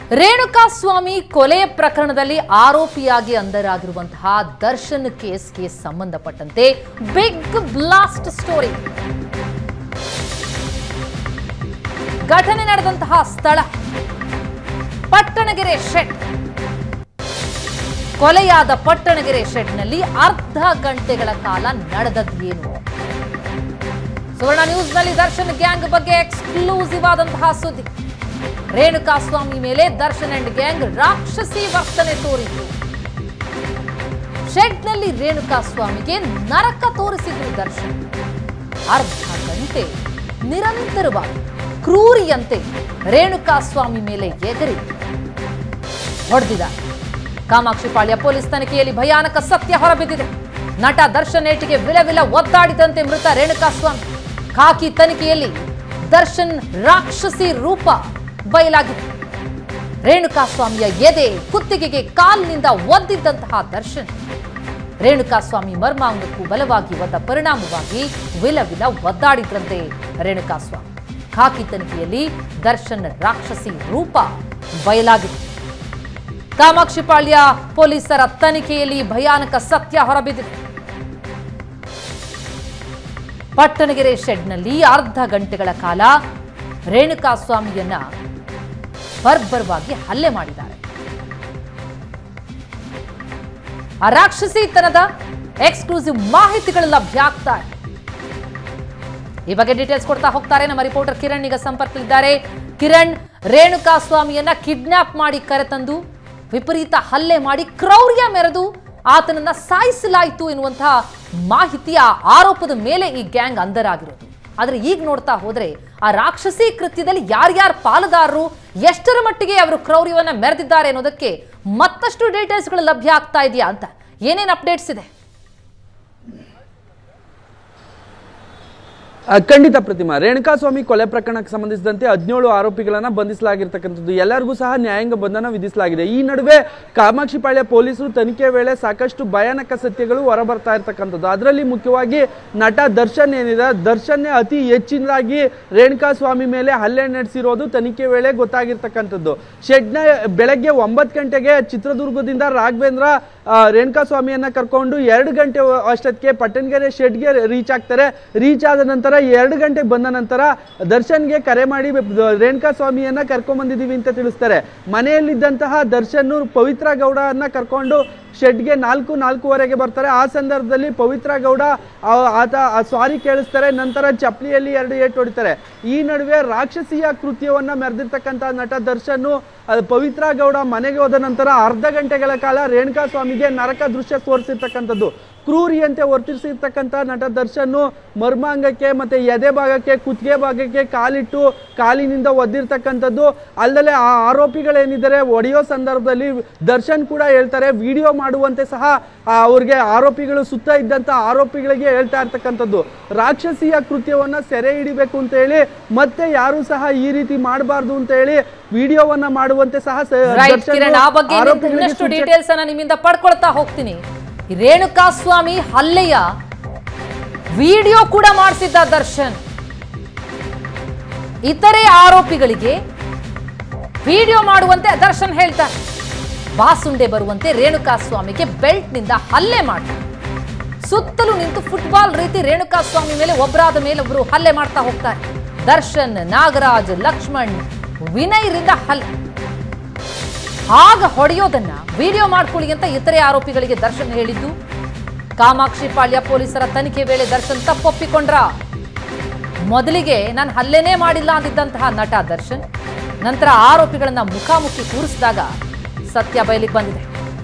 ರೇಣುಕಾಸ್ವಾಮಿ ಕೊಲೆ ಪ್ರಕರಣದಲ್ಲಿ ಆರೋಪಿಯಾಗಿ ಅಂದರಾಗಿರುವಂತಹ ದರ್ಶನ್ ಕೇಸ್ಗೆ ಸಂಬಂಧಪಟ್ಟಂತೆ ಬಿಗ್ ಬ್ಲಾಸ್ಟ್ ಸ್ಟೋರಿ ಘಟನೆ ನಡೆದಂತಹ ಸ್ಥಳ ಪಟ್ಟಣಗೆರೆ ಶೆಡ್ ಕೊಲೆಯಾದ ಪಟ್ಟಣಗೆರೆ ಶೆಡ್ನಲ್ಲಿ ಅರ್ಧ ಗಂಟೆಗಳ ಕಾಲ ನಡೆದದ್ದೇನು ಸುವರ್ಣ ನ್ಯೂಸ್ನಲ್ಲಿ ದರ್ಶನ್ ಗ್ಯಾಂಗ್ ಬಗ್ಗೆ ಎಕ್ಸ್ಕ್ಲೂಸಿವ್ ಆದಂತಹ ಸುದ್ದಿ ರೇಣುಕಾಸ್ವಾಮಿ ಮೇಲೆ ದರ್ಶನ್ ಅಂಡ್ ಗ್ಯಾಂಗ್ ರಾಕ್ಷಸಿ ವರ್ತನೆ ತೋರಿತು ಶೆಡ್ನಲ್ಲಿ ರೇಣುಕಾಸ್ವಾಮಿಗೆ ನರಕ ತೋರಿಸಿದ್ರು ದರ್ಶನ್ ಅರ್ಧ ಗಂಟೆ ನಿರಂತರವಾಗಿ ಕ್ರೂರಿಯಂತೆ ರೇಣುಕಾಸ್ವಾಮಿ ಮೇಲೆ ಎಗರಿ ಹೊಡೆದಿದ ಕಾಮಾಕ್ಷಿಪಾಳ್ಯ ಪೊಲೀಸ್ ತನಿಖೆಯಲ್ಲಿ ಭಯಾನಕ ಸತ್ಯ ಹೊರಬಿದ್ದಿದೆ ನಟ ದರ್ಶನ್ ಏಟಿಗೆ ವಿಲವಿಲ ಒದ್ದಾಡಿದಂತೆ ಮೃತ ರೇಣುಕಾಸ್ವಾಮಿ ಖಾಕಿ ತನಿಖೆಯಲ್ಲಿ ದರ್ಶನ್ ರಾಕ್ಷಸಿ ರೂಪ ಬಯಲಾಗಿದೆ ರೇಣುಕಾಸ್ವಾಮಿಯ ಎದೆ ಕುತ್ತಿಗೆಗೆ ಕಾಲಿನಿಂದ ಒದ್ದಿದ್ದಂತಹ ದರ್ಶನ್ ರೇಣುಕಾಸ್ವಾಮಿ ಮರ್ಮಾಂಗಕ್ಕೂ ಬಲವಾಗಿ ಒದ್ದ ಪರಿಣಾಮವಾಗಿ ವಿಲವಿಲ ಒದ್ದಾಡಿದ್ರಂತೆ ರೇಣುಕಾಸ್ವಾಮಿ ಖಾಕಿ ತನಿಖೆಯಲ್ಲಿ ದರ್ಶನ್ ರಾಕ್ಷಸಿ ರೂಪ ಬಯಲಾಗಿದೆ ಕಾಮಾಕ್ಷಿಪಾಳ್ಯ ಪೊಲೀಸರ ತನಿಖೆಯಲ್ಲಿ ಭಯಾನಕ ಸತ್ಯ ಹೊರಬಿದ್ದಿದೆ ಪಟ್ಟಣಗೆರೆ ಶೆಡ್ನಲ್ಲಿ ಅರ್ಧ ಗಂಟೆಗಳ ಕಾಲ ರೇಣುಕಾಸ್ವಾಮಿಯನ್ನ ಬರ್ಬರವಾಗಿ ಹಲ್ಲೆ ಮಾಡಿದ್ದಾರೆ ಆ ರಾಕ್ಷಸಿತನದ ಎಕ್ಸ್ಕ್ಲೂಸಿವ್ ಮಾಹಿತಿಗಳು ಲಭ್ಯ ಆಗ್ತಾ ಇದೆ ಈ ಬಗ್ಗೆ ಡೀಟೇಲ್ಸ್ ಕೊಡ್ತಾ ಹೋಗ್ತಾರೆ ನಮ್ಮ ರಿಪೋರ್ಟರ್ ಕಿರಣ್ ಈಗ ಸಂಪರ್ಕದಲ್ಲಿದ್ದಾರೆ ಕಿರಣ್ ರೇಣುಕಾಸ್ವಾಮಿಯನ್ನ ಕಿಡ್ನಾಪ್ ಮಾಡಿ ಕರೆತಂದು ವಿಪರೀತ ಹಲ್ಲೆ ಮಾಡಿ ಕ್ರೌರ್ಯ ಮೆರೆದು ಆತನನ್ನ ಸಾಯಿಸಲಾಯಿತು ಎನ್ನುವಂತಹ ಮಾಹಿತಿಯ ಆರೋಪದ ಮೇಲೆ ಈ ಗ್ಯಾಂಗ್ ಅಂದರಾಗಿರೋದು ಆದ್ರೆ ಈಗ ನೋಡ್ತಾ ಹೋದ್ರೆ ಆ ರಾಕ್ಷಸಿ ಕೃತ್ಯದಲ್ಲಿ ಯಾರ್ಯಾರು ಪಾಲುದಾರರು ಎಷ್ಟರ ಮಟ್ಟಿಗೆ ಅವರು ಕ್ರೌರ್ಯವನ್ನ ಮೆರೆದಿದ್ದಾರೆ ಅನ್ನೋದಕ್ಕೆ ಮತ್ತಷ್ಟು ಡೀಟೇಲ್ಸ್ಗಳು ಲಭ್ಯ ಆಗ್ತಾ ಇದೆಯಾ ಅಂತ ಏನೇನು ಅಪ್ಡೇಟ್ಸ್ ಇದೆ ಆ, ಖಂಡಿತ ಪ್ರತಿಮಾ ರೇಣುಕಾಸ್ವಾಮಿ ಕೊಲೆ ಪ್ರಕರಣಕ್ಕೆ ಸಂಬಂಧಿಸಿದಂತೆ ಹದಿನೇಳು ಆರೋಪಿಗಳನ್ನ ಬಂಧಿಸಲಾಗಿರ್ತಕ್ಕಂಥದ್ದು ಎಲ್ಲರಿಗೂ ಸಹ ನ್ಯಾಯಾಂಗ ಬಂಧನ ವಿಧಿಸಲಾಗಿದೆ ಈ ನಡುವೆ ಕಾಮಾಕ್ಷಿಪಾಳ್ಯ ಪೊಲೀಸರು ತನಿಖೆ ವೇಳೆ ಸಾಕಷ್ಟು ಭಯಾನಕ ಸತ್ಯಗಳು ಹೊರಬರ್ತಾ ಇರ್ತಕ್ಕಂಥದ್ದು ಅದರಲ್ಲಿ ಮುಖ್ಯವಾಗಿ ನಟ ದರ್ಶನ್ ಏನಿದೆ ದರ್ಶನ್ನೇ ಅತಿ ಹೆಚ್ಚಿನದಾಗಿ ರೇಣುಕಾಸ್ವಾಮಿ ಮೇಲೆ ಹಲ್ಲೆ ನಡೆಸಿರೋದು ತನಿಖೆ ವೇಳೆ ಗೊತ್ತಾಗಿರ್ತಕ್ಕಂಥದ್ದು ಶೆಡ್ನ ಬೆಳಗ್ಗೆ ಒಂಬತ್ತು ಗಂಟೆಗೆ ಚಿತ್ರದುರ್ಗದಿಂದ ರಾಘವೇಂದ್ರ ಆ, ರೇಣುಕಾಸ್ವಾಮಿಯನ್ನ ಕರ್ಕೊಂಡು ಎರಡು ಗಂಟೆ ಅಷ್ಟೊತ್ತಿಗೆ ಪಟ್ಟಣಗೆರೆ ಶೆಡ್ಗೆ ರೀಚ್ ಆಗ್ತಾರೆ ರೀಚ್ ಆದ ನಂತರ ಎರಡು ಗಂಟೆಗೆ ಬಂದ ನಂತರ ದರ್ಶನ್ಗೆ ಕರೆ ಮಾಡಿ ರೇಣುಕಾ ಸ್ವಾಮಿಯನ್ನ ಕರ್ಕೊಂಡ್ ಬಂದಿದೀವಿ ಅಂತ ತಿಳಿಸ್ತಾರೆ ಮನೆಯಲ್ಲಿದ್ದಂತಹ ದರ್ಶನ್ ಪವಿತ್ರ ಗೌಡನ್ನ ಕರ್ಕೊಂಡು ಶೆಡ್ಗೆ ನಾಲ್ಕು ನಾಲ್ಕೂವರೆಗೆ ಬರ್ತಾರೆ ಆ ಸಂದರ್ಭದಲ್ಲಿ ಪವಿತ್ರ ಗೌಡ ಆ- ಆತ ಸ್ವಾರಿ ಕೇಳಿಸ್ತಾರೆ ನಂತರ ಚಪ್ಪಲಿಯಲ್ಲಿ ಎರಡು ಏಟು ಹೊಡಿತಾರೆ ಈ ನಡುವೆ ರಾಕ್ಷಸೀಯ ಕೃತ್ಯವನ್ನ ಮೆರೆದಿರ್ತಕ್ಕಂಥ ನಟ ದರ್ಶನ್ ಅದು ಪವಿತ್ರ ಗೌಡ ಮನೆಗೆ ಹೋದ ನಂತರ ಅರ್ಧ ಗಂಟೆಗಳ ಕಾಲ ರೇಣುಕಾ ಸ್ವಾಮಿಗೆ ನರಕ ದೃಶ್ಯ ತೋರಿಸಿರ್ತಕ್ಕಂಥದ್ದು ಕ್ರೂರಿಯಂತೆ ವರ್ತಿಸಿರ್ತಕ್ಕಂಥ ನಟ ದರ್ಶನ್ ಮರ್ಮಾಂಗಕ್ಕೆ ಮತ್ತೆ ಎದೆ ಭಾಗಕ್ಕೆ ಕುತ್ತಿಗೆ ಭಾಗಕ್ಕೆ ಕಾಲಿಟ್ಟು ಕಾಲಿನಿಂದ ಒದ್ದಿರ್ತಕ್ಕಂಥದ್ದು ಅಲ್ಲದೆ ಆ ಆರೋಪಿಗಳೇನಿದ್ದಾರೆ ಒಡೆಯೋ ಸಂದರ್ಭದಲ್ಲಿ ದರ್ಶನ್ ಕೂಡ ಹೇಳ್ತಾರೆ ವಿಡಿಯೋ ಮಾಡುವಂತೆ ಸಹ ಆ ಅವ್ರಿಗೆ ಆರೋಪಿಗಳು ಸುತ್ತ ಇದ್ದಂಥ ಆರೋಪಿಗಳಿಗೆ ಹೇಳ್ತಾ ಇರ್ತಕ್ಕಂಥದ್ದು ರಾಕ್ಷಸೀಯ ಕೃತ್ಯವನ್ನ ಸೆರೆ ಹಿಡಿಬೇಕು ಅಂತ ಹೇಳಿ ಮತ್ತೆ ಯಾರು ಸಹ ಈ ರೀತಿ ಮಾಡಬಾರ್ದು ಅಂತ ಹೇಳಿ ವಿಡಿಯೋವನ್ನ ಮಾಡುವಂತೆ ಸಹ ಸ- ರೈಟ್ ದರ್ಶನ್ ಕಿರಣ್ ಆ ಬಗ್ಗೆ ಆರೋಪಿಗಳಿಗೆ ಇನ್ನಷ್ಟು ಸೂಚನೆ- ಡೀಟೇಲ್ಸ್ ಅನ್ನ ನಿಮ್ಮಿಂದ ಪಡ್ಕೊಳ್ತಾ ಹೋಗ್ತೀನಿ ಈ ರೇಣುಕಾಸ್ವಾಮಿ ಹಲ್ಲೆಯ ವಿಡಿಯೋ ಕೂಡ ಮಾಡಿಸಿದ್ದ ದರ್ಶನ್ ಇತರೆ ಆರೋಪಿಗಳಿಗೆ ವಿಡಿಯೋ ಮಾಡುವಂತೆ ದರ್ಶನ್ ಹೇಳ್ತಾರೆ ಬಾಸುಂಡೆ ಬರುವಂತೆ ರೇಣುಕಾಸ್ವಾಮಿಗೆ ಬೆಲ್ಟ್ ನಿಂದ ಹಲ್ಲೆ ಮಾಡ್ತಾರೆ ಸುತ್ತಲೂ ನಿಂತು ಫುಟ್ಬಾಲ್ ರೀತಿ ರೇಣುಕಾಸ್ವಾಮಿ ಮೇಲೆ ಒಬ್ಬರಾದ ಮೇಲೆ ಒಬ್ರು ಹಲ್ಲೆ ಮಾಡ್ತಾ ಹೋಗ್ತಾರೆ ದರ್ಶನ್ ನಾಗರಾಜ್ ಲಕ್ಷ್ಮಣ್ ವಿನಯ್ರಿಂದ ಹಲ್ಲೆ ಆಗ ಹೊಡೆಯೋದನ್ನ ವಿಡಿಯೋ ಮಾಡ್ಕೊಳ್ಳಿ ಅಂತ ಇತರೆ ಆರೋಪಿಗಳಿಗೆ ದರ್ಶನ್ ಹೇಳಿದ್ದು ಕಾಮಾಕ್ಷಿ ಪಾಳ್ಯ ಪೊಲೀಸರ ತನಿಖೆ ವೇಳೆ ದರ್ಶನ್ ತಪ್ಪೊಪ್ಪಿಕೊಂಡ್ರ ಮೊದಲಿಗೆ ನಾನು ಹಲ್ಲೆನೇ ಮಾಡಿಲ್ಲ ಅಂದಿದ್ದಂತಹ ನಟ ದರ್ಶನ್ ನಂತರ ಆರೋಪಿಗಳನ್ನ ಮುಖಾಮುಖಿ ಕೂರಿಸಿದಾಗ ಸತ್ಯ ಬಯಲಿಗೆ ಬಂದಿದೆ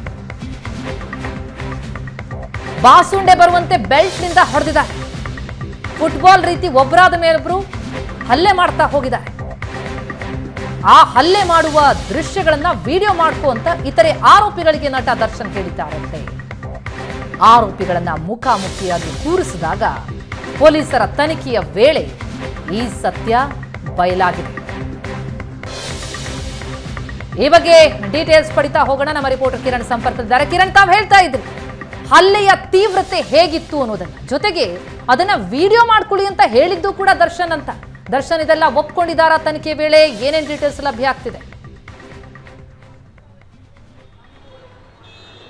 ಬಾಸುಂಡೆ ಬರುವಂತೆ ಬೆಲ್ಟ್ನಿಂದ ಹೊಡೆದಿದ್ದಾರೆ ಫುಟ್ಬಾಲ್ ರೀತಿ ಒಬ್ಬರಾದ ಮೇಲೊಬ್ರು ಹಲ್ಲೆ ಮಾಡ್ತಾ ಹೋಗಿದ್ದಾರೆ ಆ ಹಲ್ಲೆ ಮಾಡುವ ದೃಶ್ಯಗಳನ್ನ ವಿಡಿಯೋ ಮಾಡ್ಕೋ ಅಂತ ಇತರೆ ಆರೋಪಿಗಳಿಗೆ ನಟ ದರ್ಶನ್ ಹೇಳಿದ್ದಾರಂತೆ ಆರೋಪಿಗಳನ್ನ ಮುಖಾಮುಖಿಯಾಗಿ ಕೂರಿಸಿದಾಗ ಪೊಲೀಸರ ತನಿಖೆಯ ವೇಳೆ ಈ ಸತ್ಯ ಬಯಲಾಗಿದೆ ಈ ಬಗ್ಗೆ ಡೀಟೇಲ್ಸ್ ಪಡಿತಾ ಹೋಗೋಣ ನಮ್ಮ ರಿಪೋರ್ಟರ್ ಕಿರಣ್ ಸಂಪರ್ಕದಿದ್ದಾರೆ ಕಿರಣ್ ತಾವ್ ಹೇಳ್ತಾ ಇದ್ರಿ ಹಲ್ಲೆಯ ತೀವ್ರತೆ ಹೇಗಿತ್ತು ಅನ್ನೋದನ್ನ ಜೊತೆಗೆ ಅದನ್ನ ವಿಡಿಯೋ ಮಾಡ್ಕೊಳ್ಳಿ ಅಂತ ಹೇಳಿದ್ದು ಕೂಡ ದರ್ಶನ್ ಅಂತ ದರ್ಶನ್ ಇದೆಲ್ಲ ಒಪ್ಕೊಂಡಿದ್ದಾರಾ ತನಿಖೆ ವೇಳೆ ಏನೇನ್ ಡೀಟೇಲ್ಸ್ ಲಭ್ಯ ಆಗ್ತಿದೆ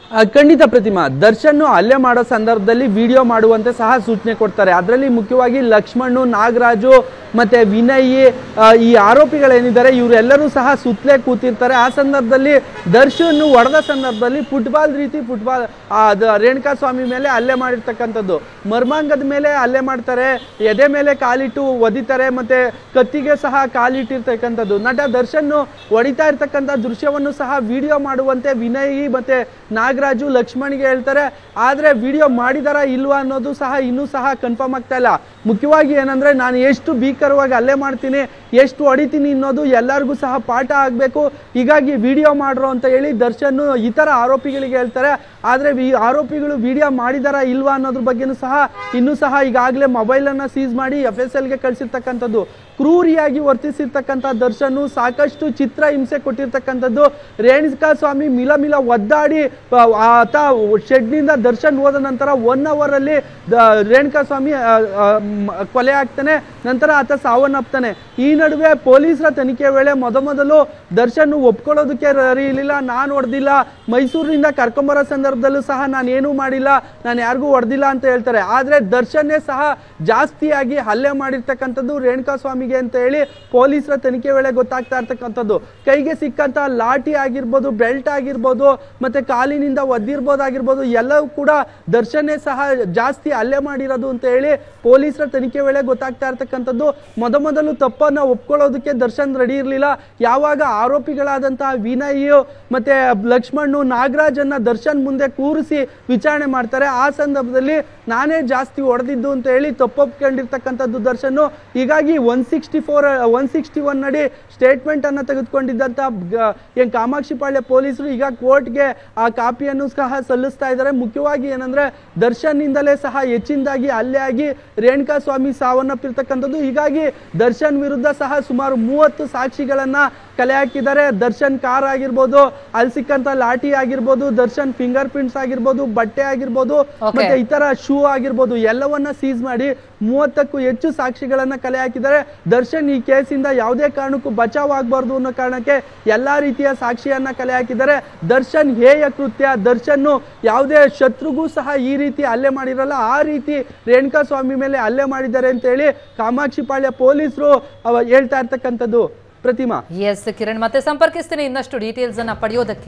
ಆ, ಖಂಡಿತ ಪ್ರತಿಮಾ ದರ್ಶನ್ ಹಲ್ಲೆ ಮಾಡೋ ಸಂದರ್ಭದಲ್ಲಿ ವಿಡಿಯೋ ಮಾಡುವಂತೆ ಸಹ ಸೂಚನೆ ಕೊಡ್ತಾರೆ ಅದರಲ್ಲಿ ಮುಖ್ಯವಾಗಿ ಲಕ್ಷ್ಮಣ್ಣು ನಾಗರಾಜು ಮತ್ತೆ ವಿನಯ್ ಆ, ಈ ಆರೋಪಿಗಳೇನಿದ್ದಾರೆ ಇವರೆಲ್ಲರೂ ಸಹ ಸುತ್ತಲೇ ಕೂತಿರ್ತಾರೆ ಆ ಸಂದರ್ಭದಲ್ಲಿ ದರ್ಶನ್ ಹೊಡೆದ ಸಂದರ್ಭದಲ್ಲಿ ಫುಟ್ಬಾಲ್ ರೀತಿ ಫುಟ್ಬಾಲ್ ರೇಣುಕಾ ಸ್ವಾಮಿ ಮೇಲೆ ಹಲ್ಲೆ ಮಾಡಿರ್ತಕ್ಕಂಥದ್ದು ಮರ್ಮಾಂಗದ ಮೇಲೆ ಹಲ್ಲೆ ಮಾಡ್ತಾರೆ ಎದೆ ಮೇಲೆ ಕಾಲಿಟ್ಟು ಒದಿತಾರೆ ಮತ್ತೆ ಕತ್ತಿಗೆ ಸಹ ಕಾಲಿಟ್ಟಿರ್ತಕ್ಕಂಥದ್ದು ನಟ ದರ್ಶನ್ ಹೊಡಿತಾ ಇರ್ತಕ್ಕಂಥ ದೃಶ್ಯವನ್ನು ಸಹ ವಿಡಿಯೋ ಮಾಡುವಂತೆ ವಿನಯ್ ಮತ್ತೆ ನಾಗರಾಜು ಲಕ್ಷ್ಮಣಿಗೆ ಹೇಳ್ತಾರೆ ಆದ್ರೆ ವಿಡಿಯೋ ಮಾಡಿದಾರ ಇಲ್ವಾ ಅನ್ನೋದು ಸಹ ಇನ್ನೂ ಸಹ ಕನ್ಫರ್ಮ್ ಆಗ್ತಾ ಇಲ್ಲ ಮುಖ್ಯವಾಗಿ ಏನಂದ್ರೆ ನಾನು ಎಷ್ಟು ಭೀಕರವಾಗಿ ಹಲ್ಲೆ ಮಾಡ್ತೀನಿ ಎಷ್ಟು ಹೊಡಿತೀನಿ ಅನ್ನೋದು ಎಲ್ಲರಿಗೂ ಸಹ ಪಾಠ ಆಗಬೇಕು ಹೀಗಾಗಿ ವಿಡಿಯೋ ಮಾಡ್ರು ಅಂತ ಹೇಳಿ ದರ್ಶನ್ ಇತರ ಆರೋಪಿಗಳಿಗೆ ಹೇಳ್ತಾರೆ ಆದ್ರೆ ಈ ಆರೋಪಿಗಳು ವಿಡಿಯೋ ಮಾಡಿದಾರ ಇಲ್ವಾ ಅನ್ನೋದ್ರ ಬಗ್ಗೆನೂ ಸಹ ಇನ್ನೂ ಸಹ ಈಗಾಗಲೇ ಮೊಬೈಲನ್ನು ಸೀಸ್ ಮಾಡಿ ಎಫ್ ಎಸ್ ಎಲ್ಗೆ ಕಳಿಸಿರ್ತಕ್ಕಂಥದ್ದು ಕ್ರೂರಿಯಾಗಿ ವರ್ತಿಸಿರ್ತಕ್ಕಂಥ ದರ್ಶನ್ ಸಾಕಷ್ಟು ಚಿತ್ರ ಹಿಂಸೆ ಕೊಟ್ಟಿರ್ತಕ್ಕಂಥದ್ದು ರೇಣುಕಾ ಸ್ವಾಮಿ ಮಿಲ ಮಿಲ ಒದ್ದಾಡಿ ಆ, ಆತ ಶೆಡ್ನಿಂದ ದರ್ಶನ್ ಹೋದ ನಂತರ ಒನ್ ಅವರಲ್ಲಿ ರೇಣುಕಾ ಸ್ವಾಮಿ ಆ, ಆ, ಮ್- ಕೊಲೆ ಆಗ್ತಾನೆ ನಂತರ ಆತ ಸಾವನ್ನಪ್ತಾನೆ ಈ ನಡುವೆ ಪೊಲೀಸರ ತನಿಖೆ ವೇಳೆ ಮೊದಮೊದಲು ದರ್ಶನ್ ಒಪ್ಕೊಳ್ಳೋದಕ್ಕೆ ರೆಡಿ ಇರಲಿಲ್ಲ ನಾನು ಹೊಡೆದಿಲ್ಲ ಮೈಸೂರಿನಿಂದ ಕರ್ಕೊಂಬರೋ ಸಂದರ್ಭದಲ್ಲೂ ಸಹ ನಾನು ಏನೂ ಮಾಡಿಲ್ಲ ನಾನು ಯಾರಿಗೂ ಹೊಡೆದಿಲ್ಲ ಅಂತ ಹೇಳ್ತಾರೆ ಆದರೆ ದರ್ಶನ್ನೇ ಸಹ ಜಾಸ್ತಿಯಾಗಿ ಹಲ್ಲೆ ಮಾಡಿರ್ತಕ್ಕಂಥದ್ದು ರೇಣುಕಾ ಸ್ವಾಮಿಗೆ ಅಂತ ಹೇಳಿ ಪೊಲೀಸರ ತನಿಖೆ ವೇಳೆ ಗೊತ್ತಾಗ್ತಾ ಇರ್ತಕ್ಕಂಥದ್ದು ಕೈಗೆ ಸಿಕ್ಕಂತ ಲಾಠಿ ಆಗಿರ್ಬೋದು ಬೆಲ್ಟ್ ಆಗಿರ್ಬೋದು ಮತ್ತೆ ಕಾಲಿನಿಂದ ಒದ್ದಿರ್ಬೋದಾಗಿರ್ಬೋದು ಎಲ್ಲವೂ ಕೂಡ ದರ್ಶನ್ನೇ ಸಹ ಜಾಸ್ತಿ ಹಲ್ಲೆ ಮಾಡಿರೋದು ಅಂತ ಹೇಳಿ ಪೊಲೀಸರ ತನಿಖೆ ವೇಳೆ ಗೊತ್ತಾಗ್ತಾ ಇರ್ತಕ್ಕಂಥದ್ದು ಮೊದಮೊದಲು ತಪ್ಪನ್ನ ಒಪ್ಕೊಳ್ಳೋದಕ್ಕೆ ದರ್ಶನ್ ರೆಡಿ ಇರಲಿಲ್ಲ ಯಾವಾಗ ಆರೋಪಿಗಳಾದಂತಹ ವಿನಯ್ ಮತ್ತೆ ಲಕ್ಷ್ಮಣ್ಣು ನಾಗರಾಜನ್ನ ದರ್ಶನ್ ಮುಂದೆ ಕೂರಿಸಿ ವಿಚಾರಣೆ ಮಾಡ್ತಾರೆ ಆ ಸಂದರ್ಭದಲ್ಲಿ ನಾನೇ ಜಾಸ್ತಿ ಹೊಡೆದಿದ್ದು ಅಂತ ಹೇಳಿ ತಪ್ಪೊಪ್ಕೊಂಡಿರ್ತಕ್ಕಂಥದ್ದು ದರ್ಶನ್ ಹೀಗಾಗಿ one sixty four one sixty one ಅಡಿ ಸ್ಟೇಟ್ಮೆಂಟ್ ಅನ್ನ ತೆಗೆದುಕೊಂಡಿದ್ದಂತ ಗ- ಏನ್ ಕಾಮಾಕ್ಷಿ ಪಾಳ್ಯ ಪೊಲೀಸರು ಈಗ ಕೋರ್ಟ್ಗೆ ಆ ಕಾಪಿಯನ್ನು ಸಹ ಸಲ್ಲಿಸ್ತಾ ಇದ್ದಾರೆ ಮುಖ್ಯವಾಗಿ ಏನಂದ್ರೆ ದರ್ಶನ್ ಇಂದಲೇ ಸಹ ಹೆಚ್ಚಿನದಾಗಿ ಹಲ್ಲೆ ಆಗಿ ರೇಣುಕಾ ಸ್ವಾಮಿ ಸಾವನ್ನಪ್ಪಿರ್ತಕ್ಕಂಥದ್ದು ಹೀಗಾಗಿ ದರ್ಶನ್ ವಿರುದ್ಧ ಸಹ ಸುಮಾರು ಮೂವತ್ತು ಸಾಕ್ಷಿಗಳನ್ನ ಕಲೆ ಹಾಕಿದ್ದಾರೆ ದರ್ಶನ್ ಕಾರ್ ಆಗಿರ್ಬೋದು ಅಲ್ಲಿ ಸಿಕ್ಕಂತ ಲಾಠಿ ಆಗಿರ್ಬೋದು ದರ್ಶನ್ ಫಿಂಗರ್ ಪ್ರಿಂಟ್ಸ್ ಆಗಿರ್ಬೋದು ಬಟ್ಟೆ ಆಗಿರ್ಬೋದು Okay. ಮತ್ತೆ ಇತರ ಶೂ ಆಗಿರ್ಬೋದು ಎಲ್ಲವನ್ನ ಸೀಸ್ ಮಾಡಿ ಮೂವತ್ತಕ್ಕೂ ಹೆಚ್ಚು ಸಾಕ್ಷಿಗಳನ್ನ ಕಲೆ ಹಾಕಿದ್ದಾರೆ ದರ್ಶನ್ ಈ ಕೇಸಿಂದ ಯಾವುದೇ ಕಾರಣಕ್ಕೂ ಬಚಾವ್ ಆಗಬಾರ್ದು ಅನ್ನೋ ಕಾರಣಕ್ಕೆ ಎಲ್ಲಾ ರೀತಿಯ ಸಾಕ್ಷಿಯನ್ನ ಕಲೆ ಹಾಕಿದ್ದಾರೆ ದರ್ಶನ್ ಹೇಯ ಕೃತ್ಯ ದರ್ಶನ್ ಯಾವುದೇ ಶತ್ರುಗೂ ಸಹ ಈ ರೀತಿ ಹಲ್ಲೆ ಮಾಡಿರಲ್ಲ ಆ ರೀತಿ ರೇಣುಕಾ ಸ್ವಾಮಿ ಮೇಲೆ ಹಲ್ಲೆ ಮಾಡಿದ್ದಾರೆ ಅಂತ ಹೇಳಿ ಕಾಮಾಕ್ಷಿ ಪಾಳ್ಯ ಪೊಲೀಸರು ಹೇಳ್ತಾ ಇರ್ತಕ್ಕಂಥದ್ದು ಪ್ರತಿಮಾ ಎಸ್ ಕಿರಣ್ ಮತ್ತೆ ಸಂಪರ್ಕಿಸ್ತೀನಿ ಇನ್ನಷ್ಟು ಡೀಟೇಲ್ಸ್ ಅನ್ನ ಪಡೆಯೋದಕ್ಕೆ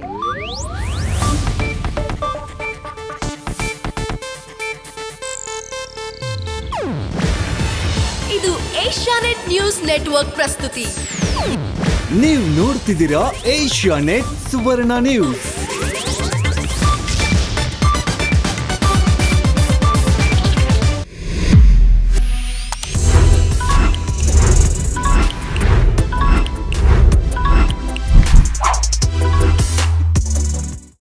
ಇದು ಏಷ್ಯಾನೆಟ್ ನ್ಯೂಸ್ ನೆಟ್ವರ್ಕ್ ಪ್ರಸ್ತುತಿ ನೀವು ನೋಡ್ತಿದ್ದೀರಾ ಏಷ್ಯಾ ನೆಟ್ ಸುವರ್ಣ ನ್ಯೂಸ್